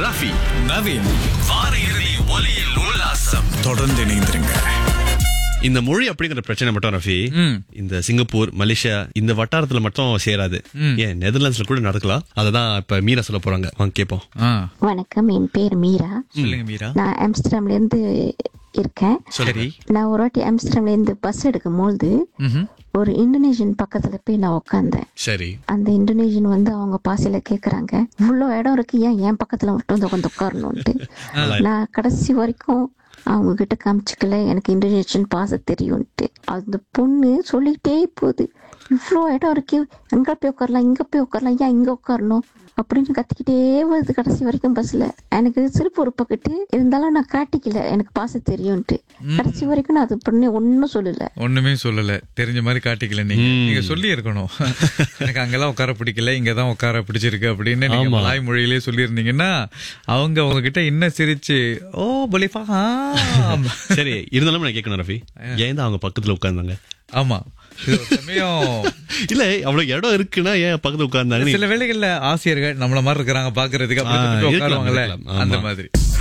ரஃபி நவீன் வார இறுதி ஒலியில் உல்லாசம் தொடர்ந்து இணைந்திருங்க இந்த மொழி அப்படிங்கிற பிரச்சனை மட்டும் ரஃபி இந்த சிங்கப்பூர் மலேசியா இந்த வட்டாரத்துல மட்டும் சேராது ஏன் நெதர்லாண்ட்ஸ்ல கூட நடக்கலாம் அததான் இப்ப மீரா சொல்ல போறாங்க வாங்க கேப்போம் ஆ வணக்கம் என் பேர் மீரா சொல்லுங்க மீரா நான் ஆம்ஸ்டர்டாம்ல இருந்து இருக்கேன் சரி நான் ஒரு வாட்டி ஆம்ஸ்டர்டாம்ல இருந்து பஸ் எடுக்கும் போது ம்ஹும். ஒரு இந்தோனேஷியன் பக்கத்துல போய் நான் உட்காந்தேன் சரி அந்த இந்தோனேஷியன் வந்து அவங்க பாசையில கேக்குறாங்க இவ்வளோ இடம் இருக்கு ஏன் என் பக்கத்துல மட்டும் வந்து உட்காந்து உட்காரணும்ட்டு நான் கடைசி வரைக்கும் அவங்க கிட்ட காமிச்சிக்கல எனக்கு இந்தோனேஷியன் பாச தெரியும்ட்டு அந்த பொண்ணு சொல்லிக்கிட்டே போகுது இவ்வளோ இடம் இருக்கு அங்க போய் உட்காரலாம் இங்க போய் உட்காரலாம் ஏன் இங்க உட்காரணும் அப்படின்னு கத்திக்கிட்டே வருது கடைசி வரைக்கும் பஸ்ல எனக்கு சிரிப்பு ஒரு பக்கெட்டு இருந்தாலும் நான் காட்டிக்கல எனக்கு பாச தெரியும்ட்டு கடைசி வரைக்கும் நான் அது பண்ணி ஒன்னும் சொல்லல ஒண்ணுமே சொல்லல தெரிஞ்ச மாதிரி காட்டிக்கல நீங்க நீங்க சொல்லி இருக்கணும் எனக்கு அங்கெல்லாம் உட்கார பிடிக்கல இங்கதான் உட்கார பிடிச்சிருக்கு அப்படின்னு நீங்க ஆமா. மலாய் மொழியிலே சொல்லியிருந்தீங்கன்னா அவங்க உங்ககிட்ட இன்னும் சிரிச்சு ஓ பொலிஃபா சரி இருந்தாலும் நான் கேட்கணும் ரஃபி ஏன் தான் அவங்க பக்கத்துல உட்கார்ந்தாங்க ஆமா இது ஒரு சமயம் இல்ல அவ்வளவு இடம் இருக்குன்னா ஏன் பக்கத்துல உட்கார்ந்தாங்க சில வேளைகள்ல ஆசிரியர்கள் நம்மள மாதிரி இருக்கிறாங்க பாக்குறதுக்கு அப்படி ஆ, சொல்லிட்டு இருக்கலாம், உட்காருவாங்கல்ல இருக்கலாம். ஆமா. அந்த மாதிரி